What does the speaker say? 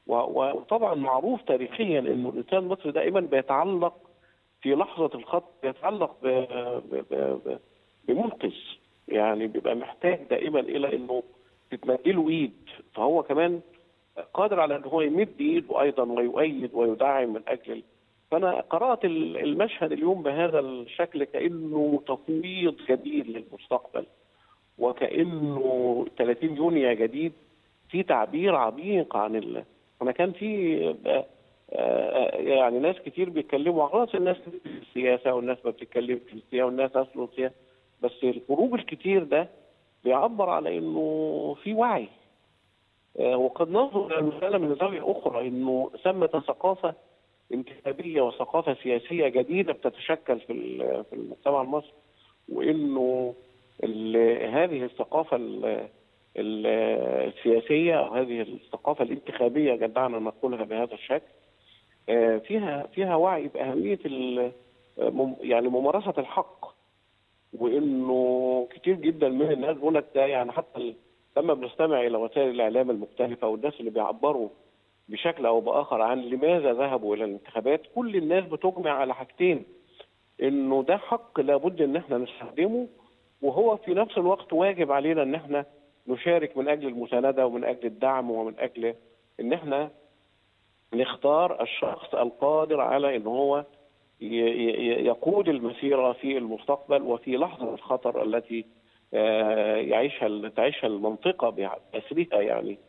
وطبعا معروف تاريخيا انه الانسان المصري دائما بيتعلق في لحظه الخط بيتعلق بمنقذ يعني بيبقى محتاج دائما الى انه تتمدله ايد فهو كمان قادر على ان هو يمد ايده ايضا ويؤيد ويدعم من اجل فانا قرات المشهد اليوم بهذا الشكل كانه تفويض جديد للمستقبل وكانه 30 يونيو جديد في تعبير عميق عن ال... انا كان في يعني ناس كتير بيتكلموا خلاص الناس في السياسه والناس ما بتتكلم في السياسه والناس اصله السياسه بس الخروج الكتير ده بيعبر على انه في وعي وقد ننظر المساله من زاويه اخرى انه ثمه ثقافه انتخابيه وثقافه سياسيه جديده بتتشكل في في المجتمع المصري وانه هذه الثقافه السياسيه هذه الثقافه الانتخابيه جدعنا نقولها بهذا الشكل فيها فيها وعي باهميه يعني ممارسه الحق وانه كتير جدا من الناس بيقول لك ده يعني حتى لما بنستمع الى وسائل الاعلام المختلفه والناس اللي بيعبروا بشكل او باخر عن لماذا ذهبوا الى الانتخابات كل الناس بتجمع على حاجتين انه ده حق لابد ان احنا نستخدمه وهو في نفس الوقت واجب علينا ان احنا نشارك من اجل المسانده ومن اجل الدعم ومن اجل ان احنا نختار الشخص القادر على ان هو يقود المسيره في المستقبل وفي لحظه الخطر التي يعيشها تعيشها المنطقه باسرها يعني